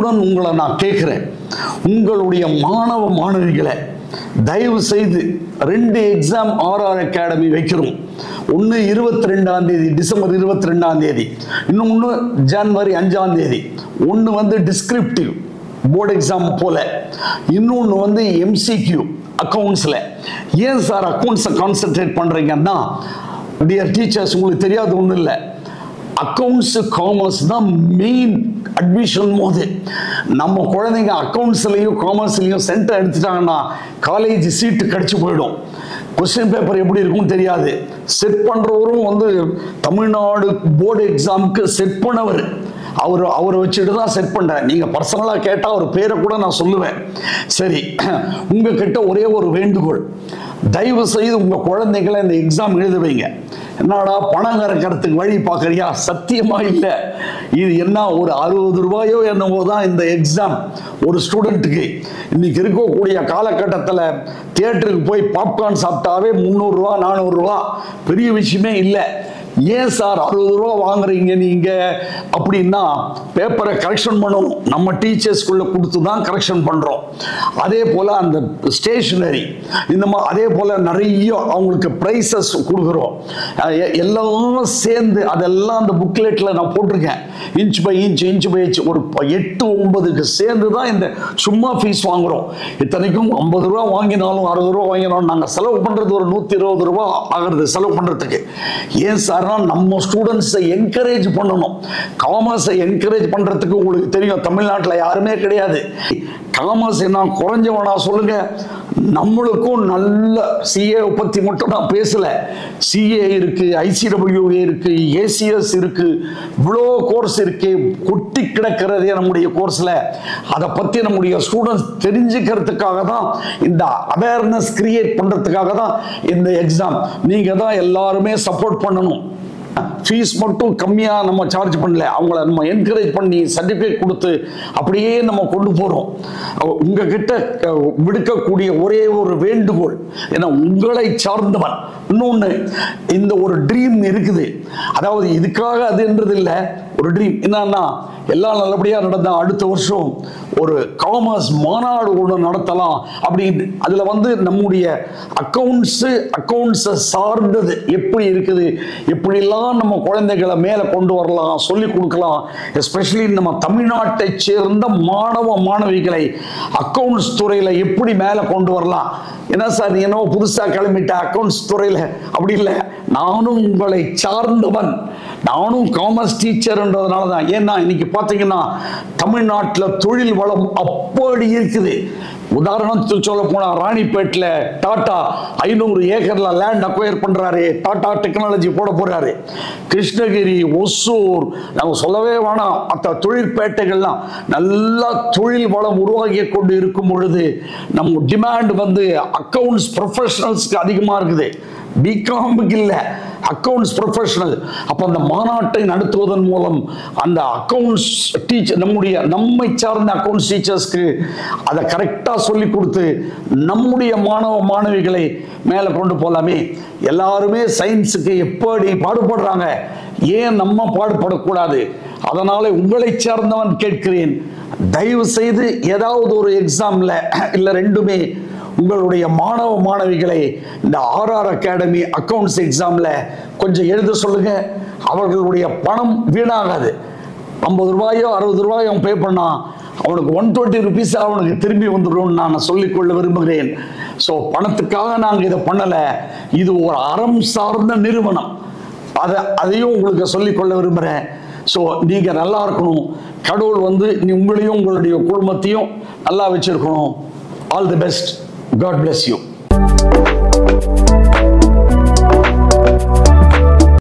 அன்புடன் உங்களை நான் கேட்குறேன் உங்களுடைய மாணவ மாணவிகளை தயவு செய்து ரெண்டு எக்ஸாம் ஆர்ஆர் அகாடமி வைக்கிறோம் ஒன்று இருபத்தி ரெண்டாம் தேதி டிசம்பர் இருபத்தி ரெண்டாம் தேதி இன்னொன்று ஜனவரி அஞ்சாம் தேதி ஒன்று வந்து டிஸ்கிரிப்டிவ் போர்டு எக்ஸாம் போல இன்னொன்று வந்து எம்சிக்யூ அக்கௌண்ட்ஸில் ஏன் சார் அக்கௌண்ட்ஸை கான்சென்ட்ரேட் பண்ணுறீங்கன்னா டியர் டீச்சர்ஸ் உங்களுக்கு தெரியாது ஒன்றும் இல்லை அக்கௌண்ட்ஸு காமர்ஸ் தான் மெயின் அட்மிஷன் போது நம்ம குழந்தைங்க அக்கௌண்ட்ஸ்லையும் காமர்ஸ்லையும் சென்டர் எடுத்துட்டாங்கன்னா காலேஜ் சீட்டு கிடச்சி போயிடும் கொஸ்டின் பேப்பர் எப்படி இருக்கும்னு தெரியாது செட் பண்ணுறவரும் வந்து தமிழ்நாடு போர்டு எக்ஸாமுக்கு செட் பண்ணவர் அவர் அவரை வச்சுட்டு தான் செட் பண்ணுறேன் நீங்கள் பர்சனலாக கேட்டால் அவர் பேரை கூட நான் சொல்லுவேன் சரி உங்ககிட்ட ஒரே ஒரு வேண்டுகோள் தயவு செய்து உங்கள் குழந்தைகளை இந்த எக்ஸாம் எழுத வைங்க என்னடா பணம் கறக்கிறதுக்கு வழி பார்க்குறியா சத்தியமா இல்லை இது என்ன ஒரு அறுபது ரூபாயோ என்னவோ தான் இந்த எக்ஸாம் ஒரு ஸ்டூடெண்ட்டுக்கு இன்னைக்கு இருக்கக்கூடிய காலகட்டத்தில் தியேட்டருக்கு போய் பாப்கார்ன் சாப்பிட்டாவே முந்நூறுரூவா நானூறுரூவா பெரிய விஷயமே இல்லை ஏன் சார் அறுபது ரூபா வாங்குறீங்க நீங்க அப்படின்னா பேப்பரை கரெக்ஷன் பண்ணணும் நம்ம டீச்சர்ஸ்குள்ள கொடுத்து தான் கரெக்ஷன் பண்றோம் அதே போல அந்த ஸ்டேஷனரி இந்த மாதிரி அதே போல நிறைய அவங்களுக்கு ப்ரைஸஸ் கொடுக்குறோம் அஹ் எ- எல்லாம் சேர்ந்து அதெல்லாம் அந்த புக்லெட்ல நான் போட்டிருக்கேன் inch by inch inch by inch ஒரு ப- எட்டு ஒன்பதுக்கு சேர்ந்து தான் இந்த சும்மா ஃபீஸ் வாங்குறோம் இத்தனைக்கும் ஐம்பது ரூபா வாங்கினாலும் அறுபது ரூபா வாங்கினாலும் நாங்கள் செலவு பண்றது ஒரு நூற்றி இருபது ரூபா ஆகிறது செலவு பண்றதுக்கு ஏன் சார்னா நம்ம ஸ்டூடெண்ட்ஸை என்கரேஜ் பண்ணணும் காமர்ஸை என்கரேஜ் பண்றதுக்கு உங்களுக்கு தெரியும் தமிழ்நாட்டில் யாருமே கிடையாது காமர்ஸ் என்ன குறைஞ்சவனா சொல்லுங்க நம்மளுக்கும் நல்ல சிஏ பத்தி மட்டும் நான் பேசல சிஏ இருக்கு ஐசிடபிள்யூஏ இருக்கு ஏசிஎஸ் இருக்கு இவ்வளோ கோர்ஸ் இருக்கு கொட்டி கிடக்கிறதே நம்முடைய கோர்ஸ்ல அதை பத்தி நம்முடைய ஸ்டூடெண்ட்ஸ் தெரிஞ்சுக்கிறதுக்காக தான் இந்த அவேர்னஸ் கிரியேட் பண்றதுக்காக தான் இந்த எக்ஸாம் நீங்க தான் எல்லாருமே சப்போர்ட் பண்ணணும் ஃபீஸ் மட்டும் கம்மியாக நம்ம சார்ஜ் பண்ணல அவங்கள நம்ம என்கரேஜ் பண்ணி சர்டிஃபிகேட் கொடுத்து அப்படியே நம்ம கொண்டு போகிறோம் உங்ககிட்ட அஹ், விடுக்கக்கூடிய ஒரே ஒரு வேண்டுகோள் ஏன்னா உங்களை சார்ந்தவன் இன்னொன்று இந்த ஒரு ட்ரீம் இருக்குது அதாவது இதுக்காக அதுன்றது இல்லை ஒரு ட்ரீம் என்னன்னா எல்லாம் நல்லபடியாக நடந்தா அடுத்த வருஷம் ஒரு காமர்ஸ் மாநாடு ஒன்று நடத்தலாம் அப்படின்னு அதில் வந்து நம்முடைய அக்கௌண்ட்ஸு அக்கௌண்ட்ஸை சார்ந்தது எப்படி இருக்குது எப்படிலாம் நம்ம குழந்தைகளை மேலே கொண்டு வரலாம் சொல்லி கொடுக்கலாம் எஸ்பெஷலி நம்ம தமிழ்நாட்டை சேர்ந்த மாணவ மாணவிகளை அக்கௌண்ட்ஸ் துறையில் எப்படி மேலே கொண்டு வரலாம் என்ன சார் நீ என்னவோ புதுசாக கிளம்பிட்ட அக்கௌண்ட்ஸ் துறையில் அப்படி இல்லை நானும் உங்களை சார்ந்தவன் நானும் காமர்ஸ் டீச்சர்ன்றதுனால தான் ஏன்னா இன்னைக்கு பார்த்தீங்கன்னா தமிழ்நாட்டில் தொழில் வளம் அப்படி இருக்குது உதாரணத்துக்கு சொல்ல போனா ராணிப்பேட்டில் டாடா ஐநூறு ஏக்கர்ல லேண்ட் அக்வயர் பண்றாரு டாடா டெக்னாலஜி போட போறாரு கிருஷ்ணகிரி ஒசூர் நம்ம சொல்லவே வேணாம் மற்ற தொழிற்பேட்டைகள்லாம் நல்லா தொழில் வளம் உருவாகி கொண்டு இருக்கும் பொழுது நம்ம டிமாண்ட் வந்து அக்கவுண்ட்ஸ் ப்ரொஃபஷனல்ஸ்க்கு அதிகமாக இருக்குது பிகாமுக்கு இல்லை அக்கவுண்ட்ஸ் ப்ரொஃபஷனல் அப்போ அந்த மாநாட்டை நடத்துவதன் மூலம் அந்த அக்கவுண்ட்ஸ் டீச்சர் நம்முடைய நம்மை சார்ந்த அக்கவுண்ட்ஸ் டீச்சர்ஸ்க்கு அதை கரெக்டாக சொல்லி கொடுத்து நம்முடைய மாணவ மாணவிகளை மேலே கொண்டு போகலாமே எல்லாருமே சயின்ஸுக்கு எப்படி பாடுபடுறாங்க ஏன் நம்ம பாடுபடக்கூடாது அதனால உங்களை சார்ந்தவன் கேட்கிறேன் தயவு செய்து ஏதாவது ஒரு எக்ஸாம்ல இல்லை ரெண்டுமே உங்களுடைய மாணவ மாணவிகளை இந்த ஆர்ஆர் அகாடமி அக்கவுண்ட்ஸ் எக்ஸாம்ல கொஞ்சம் எழுத சொல்லுங்க அவர்களுடைய பணம் வீணாகாது ஐம்பது ரூபாயோ அறுபது ரூபாயோ அவன் பே பண்ணான் அவனுக்கு ஒன் டுவெண்ட்டி ருபீஸ் அவனுக்கு திரும்பி வந்துடும் நான் சொல்லிக்கொள்ள விரும்புகிறேன் ஸோ பணத்துக்காக நாங்கள் இதை பண்ணலை இது ஒரு அறம் சார்ந்த நிறுவனம் அதை அதையும் உங்களுக்கு சொல்லிக்கொள்ள விரும்புகிறேன் ஸோ நீங்கள் நல்லா இருக்கணும் கடவுள் வந்து நீ உங்களையும் உங்களுடைய குடும்பத்தையும் நல்லா வச்சிருக்கணும் all the best god bless you